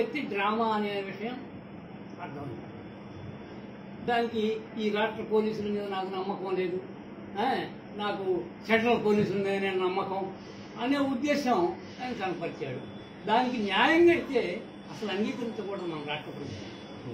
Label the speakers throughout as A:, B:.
A: వ్యక్తి డ్రామా అనే విషయం అర్థమైంది దానికి ఈ రాష్ట్ర పోలీసుల మీద నాకు నమ్మకం లేదు ఆ, నాకు సెంట్రల్ పోలీసుల మీద నేను నమ్మకం అనే ఉద్దేశం ఆయన కనపరిచాడు దానికి న్యాయంగా అయితే అసలు అంగీకరించకూడదు మన రాష్ట్ర ప్రభుత్వం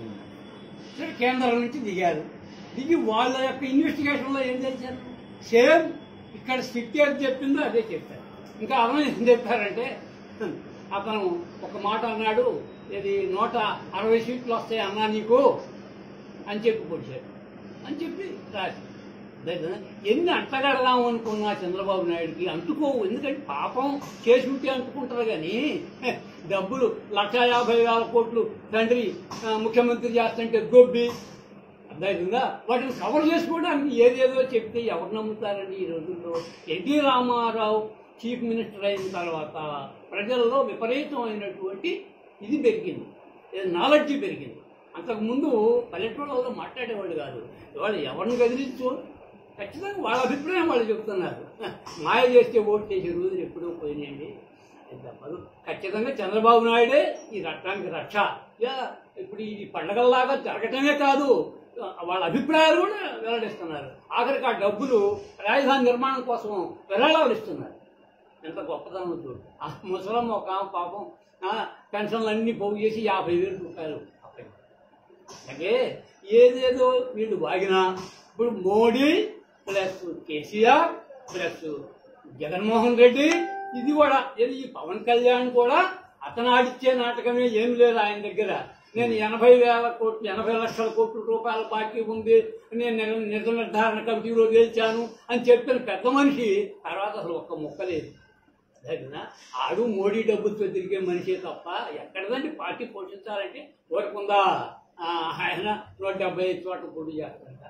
A: సరే కేంద్రం నుంచి దిగారు దిగి వాళ్ళ యొక్క ఇన్వెస్టిగేషన్లో ఏం చేశారు సేమ్ ఇక్కడ స్టిక్ ఏది చెప్పిందో అదే చెప్పారు ఇంకా అతను ఏం చెప్పారంటే అతను ఒక మాట అన్నాడు ఇది నూట అరవై సీట్లు వస్తాయి అన్నా నీకు అని చెప్పి కొట్టాడు అని చెప్పి రాసి లేదా ఎన్ని అంటగడదాం అనుకున్నా చంద్రబాబు నాయుడుకి అంటుకోవు ఎందుకంటే పాపం చేసి ఉంటే అంటుకుంటారు కానీ డబ్బులు లక్ష యాభై వేల కోట్లు తండ్రి ఆ, ముఖ్యమంత్రి చేస్తుంటే గొబ్బి అర్థమైందా వాటిని కవర్ చేసుకోవడానికి ఏదేదో చెప్తే ఎవరు నమ్ముతారండి ఈ రోజుల్లో ఎన్టీ రామారావు చీఫ్ మినిస్టర్ అయిన తర్వాత ప్రజల్లో విపరీతమైనటువంటి ఇది పెరిగింది నాలెడ్జ్ పెరిగింది అంతకుముందు పల్లెటూళ్ళలో మాట్లాడేవాళ్ళు కాదు వాళ్ళు ఎవరిని కదిలించు ఖచ్చితంగా వాళ్ళ అభిప్రాయం వాళ్ళు చెప్తున్నారు మాయ చేస్తే ఓటు చేసే రోజులు ఎప్పుడూ పోయినాయండి అది తప్పదు ఖచ్చితంగా చంద్రబాబు నాయుడే ఈ రాష్ట్రానికి రక్ష యా, ఇప్పుడు ఈ పండగల్లాగా జరగటమే కాదు వాళ్ళ అభిప్రాయాలు కూడా వెల్లడిస్తున్నారు ఆఖరికి ఆ డబ్బులు రాజధాని నిర్మాణం కోసం విరాళాలు ఇస్తున్నారు ఎంత గొప్పదనం చూడు ఆ ముసలమ్మ ఒక ఆమె పాపం ఆ, పెన్షన్లు అన్ని పోగు చేసి యాభై వేలు రూపాయలు అప్పటి అలాగే ఏదేదో వీళ్ళు వాగినా ఇప్పుడు మోడీ ప్లస్ కేసీఆర్ ప్లస్ జగన్మోహన్ రెడ్డి ఇది కూడా ఇది ఈ పవన్ కళ్యాణ్ కూడా అతను ఆడిచ్చే నాటకమే ఏం లేదు ఆయన దగ్గర నేను ఎనభై వేల కోట్లు ఎనభై లక్షల కోట్ల రూపాయల బాకీ ఉంది నేను నిర్- నిజ నిర్ధారణ కమిటీలో గెలిచాను అని చెప్పిన పెద్ద మనిషి తర్వాత అసలు ఒక్క ముక్క లేదు సరేనా ఆడు మోడీ డబ్బులతో తిరిగే మనిషే తప్ప ఎక్కడదండి పార్టీ పోషించాలంటే కోరుకుందా ఆ, ఆయన నూట డెబ్బై ఐదు చోట్ల పోటీ చేస్తారంట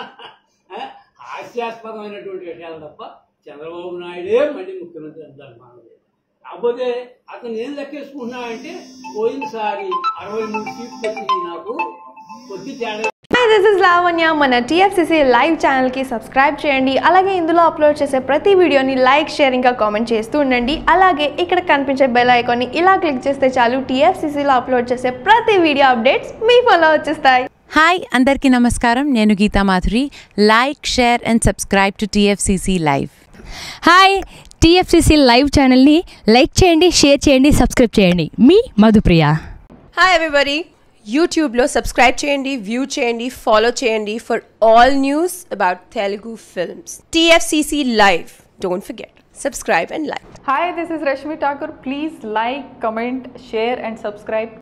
A: ఆ, హాస్యాస్పదమైనటువంటి విషయాలు తప్ప చంద్రబాబు నాయుడే మళ్ళీ ముఖ్యమంత్రి అంటారు మానవుడు కాకపోతే అతను ఏం లెక్కేసుకుంటున్నా అంటే పోయినసారి అరవై మూడు సీట్లు వచ్చింది నాకు కొద్ది తేడా
B: హాయ్ దిస్ ఇస్ లావణ్య మన టీఎఫ్సిసి లైవ్ ఛానల్కి సబ్స్క్రైబ్ చేయండి అలాగే ఇందులో అప్లోడ్ చేసే ప్రతి వీడియోని లైక్ షేర్ ఇంకా కామెంట్ చేస్తూ ఉండండి అలాగే ఇక్కడ కనిపించే బెల్ ఐకాన్ని ఇలా క్లిక్ చేస్తే చాలు టీఎఫ్సిసిలో అప్లోడ్ చేసే ప్రతి వీడియో అప్డేట్స్ మీ ఫోన్లో వచ్చేస్తాయి
C: హాయ్ అందరికీ నమస్కారం నేను Geetha Madhuri like share and subscribe to TFCC live
D: hi TFCC live ఛానల్ని లైక్ చేయండి షేర్ చేయండి సబ్స్క్రైబ్ చేయండి మీ మధుప్రియ
E: హాయ్ ఎవ్రీబడి యూట్యూబ్లో సబ్స్క్రైబ్ చేయండి వ్యూ చేయండి ఫాలో చేయండి for all news about Telugu films TFCC live don't forget subscribe and like
F: Hi, this is Rashmi Thakur. Please like, comment, share, and subscribe